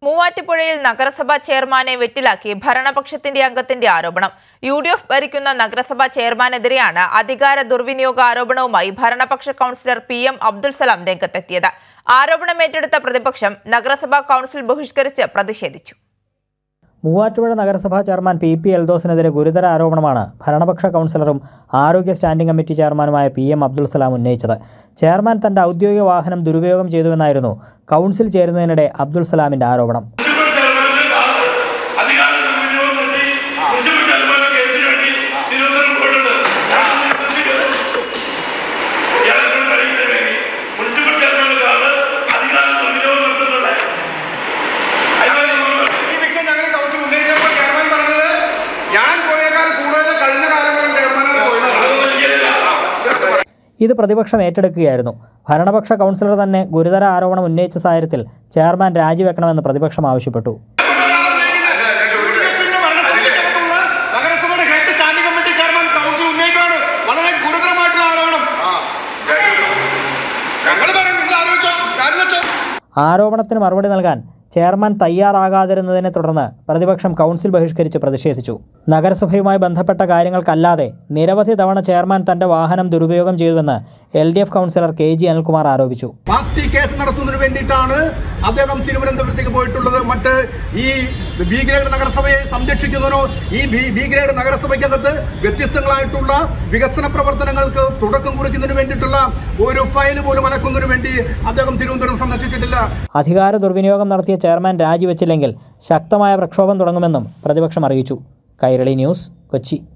മൂവാറ്റുപുഴയിൽ നഗരസഭാ ചെയർമാനെ വെട്ടിലാക്കി ഭരണപക്ഷത്തിന്റെ അംഗത്തിന്റെ ആരോപണം യു ഡി എഫ് ഭരിക്കുന്ന നഗരസഭാ ചെയർമാനെതിരെയാണ് അധികാര ദുർവിനിയോഗ ആരോപണവുമായി ഭരണപക്ഷ councillor P M Abdul Salam രംഗത്തെത്തിയത് ആരോപണം ഏറ്റെടുത്ത പ്രതിപക്ഷം നഗരസഭാ കൗൺസിൽ ബഹിഷ്കരിച്ച് പ്രതിഷേധിച്ചു മൂവാറ്റുപുഴ നഗരസഭാ ചെയർമാൻ പി പി എൽദോസിനെതിരെ ഗുരുതര ആരോപണമാണ് ഭരണപക്ഷ കൗൺസിലറും ആരോഗ്യ സ്റ്റാൻഡിംഗ് കമ്മിറ്റി ചെയർമാനുമായ പി എം അബ്ദുൾ സലാം ഉന്നയിച്ചത് ചെയർമാൻ തന്റെ ഔദ്യോഗിക വാഹനം ദുരുപയോഗം ചെയ്തുവെന്നായിരുന്നു കൗൺസിൽ ചേരുന്നതിനിടെ അബ്ദുൾ സലാമിന്റെ ആരോപണം മുനിസിപ്പൽ ചെയർമാന്റെ കാറ് അധികാര ദുർവിനിയോഗം നടത്തി മുനിസിപ്പൽ ചെയർമാന്റെ കേസിന് വേണ്ടി തിരുവനന്തപുരം പോയിട്ടുണ്ട് ഞാൻ നിർദ്ദേശിച്ചത് ഇയാളെ കൊണ്ട് കഴിയുന്നില്ലെങ്കിൽ മുനിസിപ്പൽ ചെയർമാന്റെ കാറ് അധികാര ദുർവിനിയോഗം നടത്തുന്നുണ്ട് അതിനുവേണ്ടി നമ്മൾ ഈ വിഷയം ഞങ്ങൾ കൗൺസിൽ ഉന്നയിച്ചപ്പോൾ ചെയർമാൻ പറഞ്ഞത് ഞാൻ പോയേക്കാൾ കൂടുതൽ കഴിഞ്ഞ കാലങ്ങളിൽ ചെയർമാനാണ് പോയത് അതൊന്നും എനിക്കറിയില്ല ഇത് പ്രതിപക്ഷം ഏറ്റെടുക്കുകയായിരുന്നു ഭരണപക്ഷ കൗൺസിലർ തന്നെ ഗുരുതര ആരോപണം ഉന്നയിച്ച സാഹചര്യത്തിൽ ചെയർമാൻ രാജിവെക്കണമെന്ന് പ്രതിപക്ഷം ആവശ്യപ്പെട്ടു നഗരസഭയുടെ head standing committee chairman council ഉന്നയിക്കുകയാണ് വളരെ ഗുരുതരമായിട്ടുള്ള ആരോപണം ഞങ്ങൾ പറയും നിങ്ങൾ ആലോചിച്ചോ രാജിവെച്ചോ ആരോപണത്തിന് മറുപടി നൽകാൻ ചെയർമാൻ തയ്യാറാകാതിരുന്നതിനെ തുടർന്ന് പ്രതിപക്ഷം കൗൺസിൽ ബഹിഷ്കരിച്ച് പ്രതിഷേധിച്ചു നഗരസഭയുമായി ബന്ധപ്പെട്ട കാര്യങ്ങൾക്കല്ലാതെ നിരവധി തവണ ചെയർമാൻ തന്റെ വാഹനം ദുരുപയോഗം ചെയ്തുവെന്ന് L D F councillor K G Anilkumar ആരോപിച്ചു പാർട്ടി കേസ് നടത്തുന്നതിന് വേണ്ടിയിട്ടാണ് അദ്ദേഹം തിരുവനന്തപുരത്തേക്ക് പോയിട്ടുള്ളത് മറ്റ് ഈ ബി ഗ്രേഡ് നഗരസഭയെ സംരക്ഷിക്കുന്നതിനോ ഈ ബി ബി ഗ്രേഡ് നഗരസഭയ്ക്കകത്ത് വ്യത്യസ്തങ്ങളായിട്ടുള്ള വികസന പ്രവർത്തനങ്ങൾക്ക് തുടക്കം കുറിക്കുന്നതിന് വേണ്ടിയിട്ടുള്ള ഒരു ഫയൽ പോലും അലക്കുന്നതിന് വേണ്ടി അദ്ദേഹം തിരുവനന്തപുരം സന്ദർശിച്ചിട്ടില്ല അധികാര ദുർവിനിയോഗം നടത്തിയ ചെയർമാൻ രാജിവെച്ചില്ലെങ്കിൽ ശക്തമായ പ്രക്ഷോഭം തുടങ്ങുമെന്നും പ്രതിപക്ഷം അറിയിച്ചു കൈരളി ന്യൂസ് കൊച്ചി